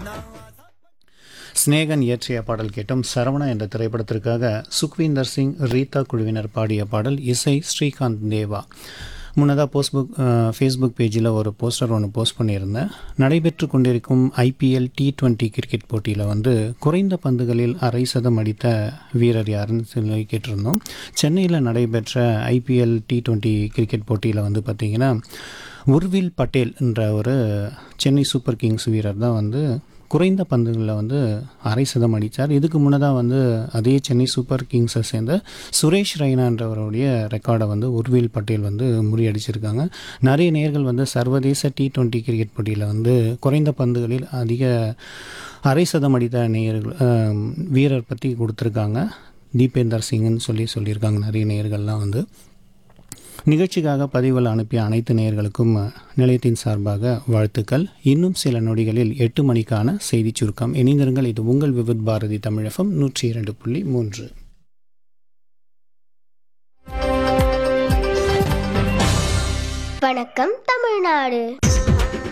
ஸ்நேகன் இயற்றிய பாடல் கேட்டோம் சரவணா என்ற திரைப்படத்திற்காக சுக்வீந்தர் சிங் ரீதா குழுவினர் பாடிய பாடல் இசை ஸ்ரீகாந்த் தேவா முன்னதாக போஸ்ட்புக் ஃபேஸ்புக் பேஜில் ஒரு போஸ்டர் ஒன்று போஸ்ட் பண்ணியிருந்தேன் நடைபெற்று கொண்டிருக்கும் ஐபிஎல் டி டுவெண்ட்டி கிரிக்கெட் போட்டியில் வந்து குறைந்த பந்துகளில் அரை சதம் அடித்த வீரர் யாருன்னு சொல்லி கேட்டிருந்தோம் சென்னையில் நடைபெற்ற ஐபிஎல் டி டுவெண்ட்டி கிரிக்கெட் போட்டியில் வந்து பார்த்திங்கன்னா உர்வில் பட்டேல் என்ற ஒரு சென்னை சூப்பர் கிங்ஸ் வீரர் தான் வந்து குறைந்த பந்துகளில் வந்து அரை சதம் அடித்தார் இதுக்கு முன்னதாக வந்து அதே சென்னை சூப்பர் கிங்ஸை சேர்ந்த சுரேஷ் ரெய்னான்றவருடைய ரெக்கார்டை வந்து உர்வில் பட்டேல் வந்து முறியடிச்சிருக்காங்க நிறைய நேர்கள் வந்து சர்வதேச டி டுவெண்ட்டி கிரிக்கெட் போட்டியில் வந்து குறைந்த பந்துகளில் அதிக அரை சதம் அடித்த நேயர்கள் அஹ், வீரர் பற்றி கொடுத்துருக்காங்க தீபேந்தர் சிங்னு சொல்லி சொல்லியிருக்காங்க நிறைய நேயர்கள்லாம் வந்து நிகழ்ச்சிக்காக பதிவுகள் அனுப்பிய அனைத்து நேயர்களுக்கும் நிலையத்தின் சார்பாக வாழ்த்துக்கள் இன்னும் சில நொடிகளில் எட்டு மணிக்கான செய்திச் சுருக்கம் இணைந்திருங்கள் இது உங்கள் விவித் பாரதி தமிழகம் நூற்றி இரண்டு புள்ளி மூன்று வணக்கம் தமிழ்நாடு